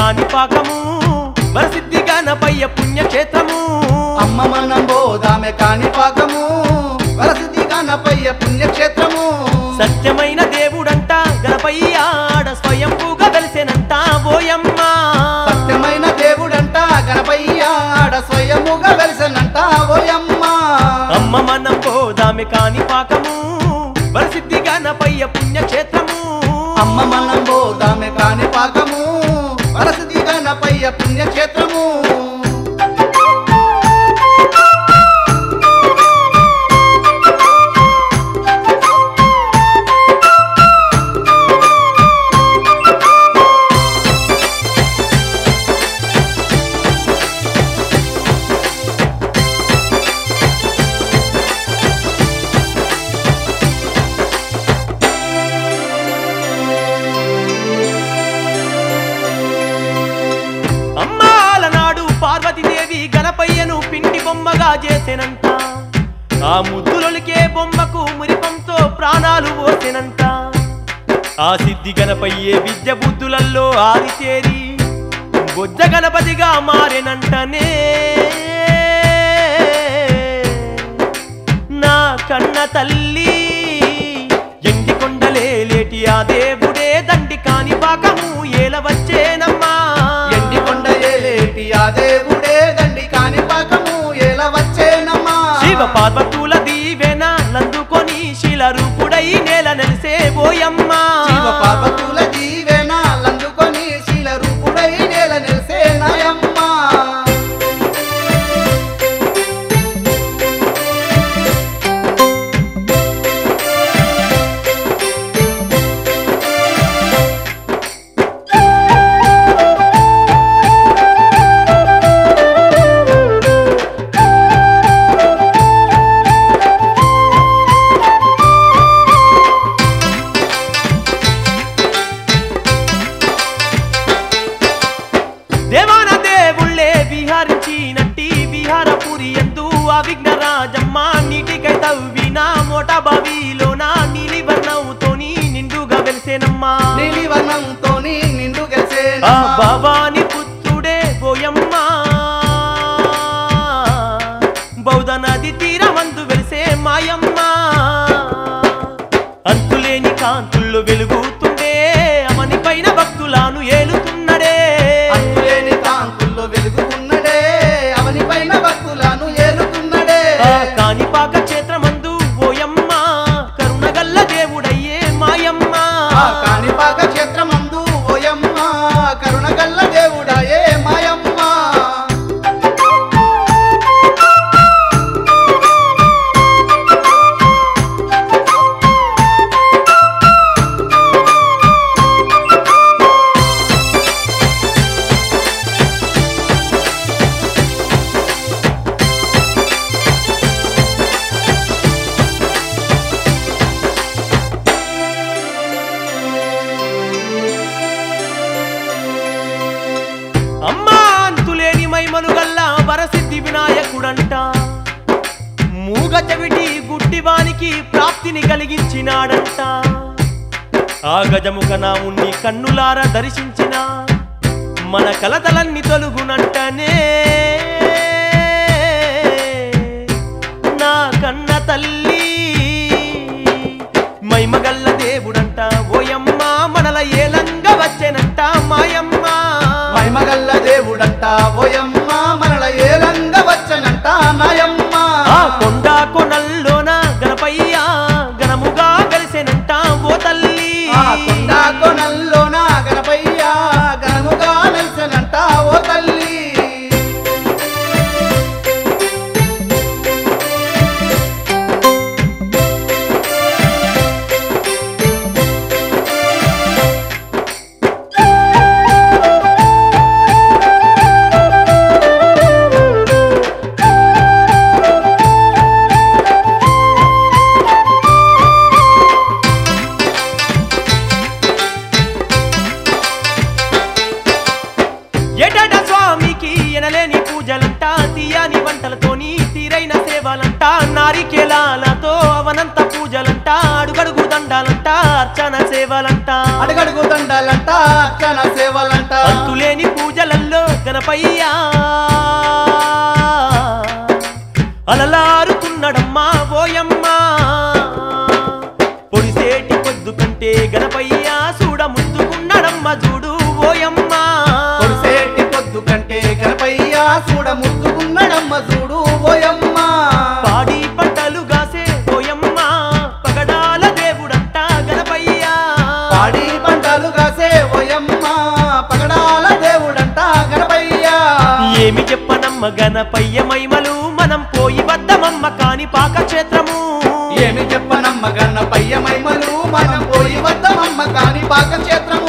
కాణిపాకము వరసిద్ధి గణపయ్య పుణ్యక్షేత్రము అమ్మ మనం పోదామె కాణిపాకము వరసిద్ధి గణపయ్య పుణ్యక్షేత్రము సత్యమైన దేవుడంట గణపయ్య ఆడ స్వయంభూగా వెలిసెనంట ఓయమ్మ సత్యమైన దేవుడంట గణపయ్య ఆడ స్వయముగా వెలిసనంట ఓయమ్మ అమ్మ మనం పోదామె కాణిపాకము వరసిద్ధి గణపయ్య పుణ్యక్షేత్రము అమ్మ మనం పోదామె కాణిపాకము వరసిద్ధి గణపయ్య పుణ్యక్షేత్రము అమ్మాల నాడు పార్వతీదేవి గణపయ్యను పిండి బొమ్మగా చేసెనంట ఆ ముద్దులొలికే బొమ్మకు మురిపంతో ప్రాణాలు పోసెనంట ఆ సిద్ధి గణపయ్యే విద్య బుద్ధులల్లో ఆరితేరి బొజ్జ గణపతిగా మారెనంటనే నా కన్న తల్లి ఎండి కొండలే లేటి ఆ దేవుడే దండి కాని పాకము ఏల వచ్చేనమ్మా ఎండి కొండ ఏలేటి ఆ దేవుడే దండి కాణిపాకము ఎలా వచ్చేనమ్మా శివ పార్వతుల దీవెన నందుకొని శిల రూపుడై నేల నెలిసే పోయమ్మా శివ పార్వతుల దీవెన లందుకొని శీల రూపుడై నేల నిలిసే నాయమ్మ దేవాన దేవుళ్ళే విహరించినట్టి విహారపురి ఎందు ఆ విఘ్నరాజమ్మ నీటికై తవ్విన మోట బావిలోన నీలి వర్ణంతోని నిండుగా వెలిసేనమ్మా నీలి వర్ణంతోని నిండు గెలిసే ఆ భవాని పుత్రుడే పోయమ్మ బౌద్ధ నది తీరమందు వెలిసే మాయమ్మ అంతులేని కాంతుల్లో వెలుగుతుండే అమని పైన భక్తులను ఏలుతున్నడే అంతులేని కాంతుల్లో వెలుగుతున్నడే అవని పైన భక్తులను ఏలుతున్నడే ఆ కాణిపాక క్షేత్రమందు ఓయమ్మ కరుణగల్ల దేవుడయ్యే మాయమ్మ ఆ కాణిపాక క్షేత్రమందు ఓయమ్మ కరుణగల్ల దేవుడాయే మాయమ్మ అమ్మా అంతులేని మైమలు గల్ల వరసిద్ధి వినాయకుడంట మూగ చెవిటి గుడ్డివానికి ప్రాప్తిని కలిగించినాడంట ఆ గజముఖ నాముణ్ణి కన్నులార దర్శించిన మన కలతలన్నీ తొలుగునంటనే నా కన్న తల్లి మైమగల్ల దేవుడంట ఓయమ్మ మనల ఏలంగా వచ్చేనంట మాయమ్మ మైమగల్ల దేవుడంట ఓయమ్మ మనల ఏలంగా వచ్చనంట నాయమ్మ ఆ కొండ కొనల్లోన గణపయ్య గణముగా కలిసెనంట ఓ తల్లి ఆ కొండ కొనల్లోన గణపయ్య గణముగా నిలిసనంట ఓ తల్లి ఏటట స్వామికి ఎనలేని పూజలంట తీయని వంటలతోని తీరైన సేవలంట నారికేలాలతో అవనంత పూజలంట అడుగడుగు దండాలంట అర్చన సేవలంట అడుగడుగు దండాలంట అర్చన సేవలంట అంతులేని గణపయ్యా అలలారుతున్నడమ్మా ఓయమ్మా పొడిసేటి పొద్దు కంటే గణపయ్యా చూడ ముద్దుకున్నాడమ్మ చూడు ఓయమ్మా కొడిసేటి పొద్దు కంటే గణపయ్య చూడ ముద్దుకున్నడమ్మ చూడు ఓయమ్మ పాడి పంటలు గాసే ఓయమ్మ పగడాల దేవుడంట గణపయ్యా పాడి పంటలు కాసే ఓయమ్మ పగడాల దేవుడంట గణపయ్య ఏమి చెప్పనమ్మ గణపయ్య మైమలు మనం పోయి వద్దమమ్మ కాని పాక క్షేత్రము ఏమి చెప్పనమ్మ గణపయ్య మైమలు మనం పోయి వద్దమమ్మ కాని పాక క్షేత్రము